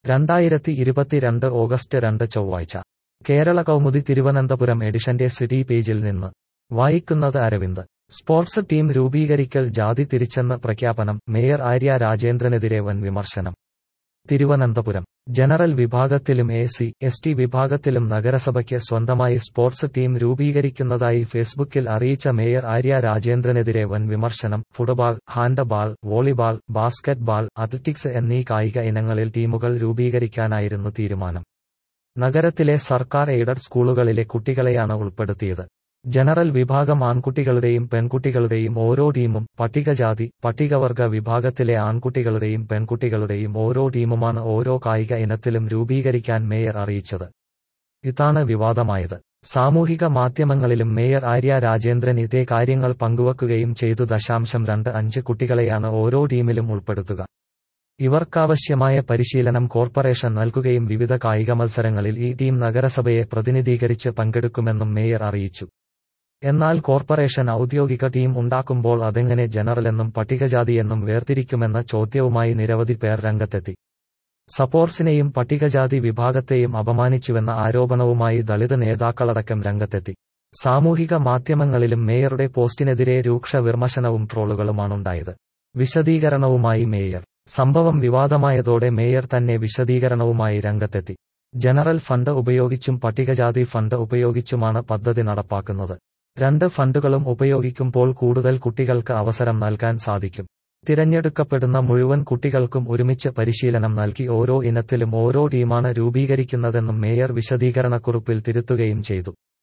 രണ്ടായിരത്തി ഇരുപത്തിരണ്ട് ഓഗസ്റ്റ് രണ്ട് ചൊവ്വാഴ്ച കേരള കൗമുദി തിരുവനന്തപുരം എഡിഷന്റെ സിറ്റി പേജിൽ നിന്ന് വായിക്കുന്നത് അരവിന്ദ് സ്പോർട്സ് ടീം രൂപീകരിക്കൽ ജാതി തിരിച്ചെന്ന് പ്രഖ്യാപനം മേയർ ആര്യ രാജേന്ദ്രനെതിരെ വൻ വിമർശനം തിരുവനന്തപുരം ജനറൽ വിഭാഗത്തിലും എ സി എസ് ടി വിഭാഗത്തിലും നഗരസഭയ്ക്ക് സ്വന്തമായി സ്പോർട്സ് ടീം രൂപീകരിക്കുന്നതായി ഫേസ്ബുക്കിൽ അറിയിച്ച മേയർ ആര്യ രാജേന്ദ്രനെതിരെ വൻ വിമർശനം football handball volleyball basketball athletics എന്നീ കായിക ഇനങ്ങളിൽ ടീമുകൾ രൂപീകരിക്കാനായിരുന്നു തീരുമാനം നഗരത്തിലെ സർക്കാർ എയ്ഡഡ് സ്കൂളുകളിലെ കുട്ടികളെയാണ് ഉൾപ്പെടുത്തിയത് ജനറൽ വിഭാഗം ആൺകുട്ടികളുടെയും പെൺകുട്ടികളുടെയും ഓരോ ടീമും പട്ടികജാതി പട്ടികവർഗ വിഭാഗത്തിലെ ആൺകുട്ടികളുടെയും പെൺകുട്ടികളുടെയും ഓരോ ടീമുമാണ് ഓരോ കായിക ഇനത്തിലും രൂപീകരിക്കാൻ മേയർ അറിയിച്ചത് ഇതാണ് വിവാദമായത് സാമൂഹിക മാധ്യമങ്ങളിലും മേയർ ആര്യ രാജേന്ദ്രൻ ഇതേ കാര്യങ്ങൾ പങ്കുവക്കുകയും ചെയ്തു ദശാംശം രണ്ട് അഞ്ച് കുട്ടികളെയാണ് ഓരോ ടീമിലും ഉൾപ്പെടുത്തുക ഇവർക്കാവശ്യമായ പരിശീലനം കോർപ്പറേഷൻ നൽകുകയും വിവിധ കായിക മത്സരങ്ങളിൽ ഈ ടീം നഗരസഭയെ പ്രതിനിധീകരിച്ച് പങ്കെടുക്കുമെന്നും മേയർ അറിയിച്ചു എന്നാൽ കോർപ്പറേഷൻ ഔദ്യോഗിക ടീം ഉണ്ടാക്കുമ്പോൾ അതെങ്ങനെ ജനറലെന്നും പട്ടികജാതിയെന്നും വേർതിരിക്കുമെന്ന ചോദ്യവുമായി നിരവധി പേർ രംഗത്തെത്തി സപ്പോർട്സിനെയും പട്ടികജാതി വിഭാഗത്തെയും അപമാനിച്ചുവെന്ന ആരോപണവുമായി ദളിത് നേതാക്കളടക്കം രംഗത്തെത്തി സാമൂഹിക മാധ്യമങ്ങളിലും മേയറുടെ പോസ്റ്റിനെതിരെ രൂക്ഷ വിമർശനവും ട്രോളുകളുമാണുണ്ടായത് വിശദീകരണവുമായി മേയർ സംഭവം വിവാദമായതോടെ മേയർ തന്നെ വിശദീകരണവുമായി രംഗത്തെത്തി ജനറൽ ഫണ്ട് ഉപയോഗിച്ചും പട്ടികജാതി ഫണ്ട് ഉപയോഗിച്ചുമാണ് പദ്ധതി നടപ്പാക്കുന്നത് രണ്ട് ഫണ്ടുകളും ഉപയോഗിക്കുമ്പോൾ കൂടുതൽ കുട്ടികൾക്ക് അവസരം നൽകാൻ സാധിക്കും തിരഞ്ഞെടുക്കപ്പെടുന്ന മുഴുവൻ കുട്ടികൾക്കും ഒരുമിച്ച് പരിശീലനം നൽകി ഓരോ ഇനത്തിലും ഓരോ ടീമാണ് രൂപീകരിക്കുന്നതെന്നും മേയർ വിശദീകരണക്കുറിപ്പിൽ തിരുത്തുകയും ചെയ്തു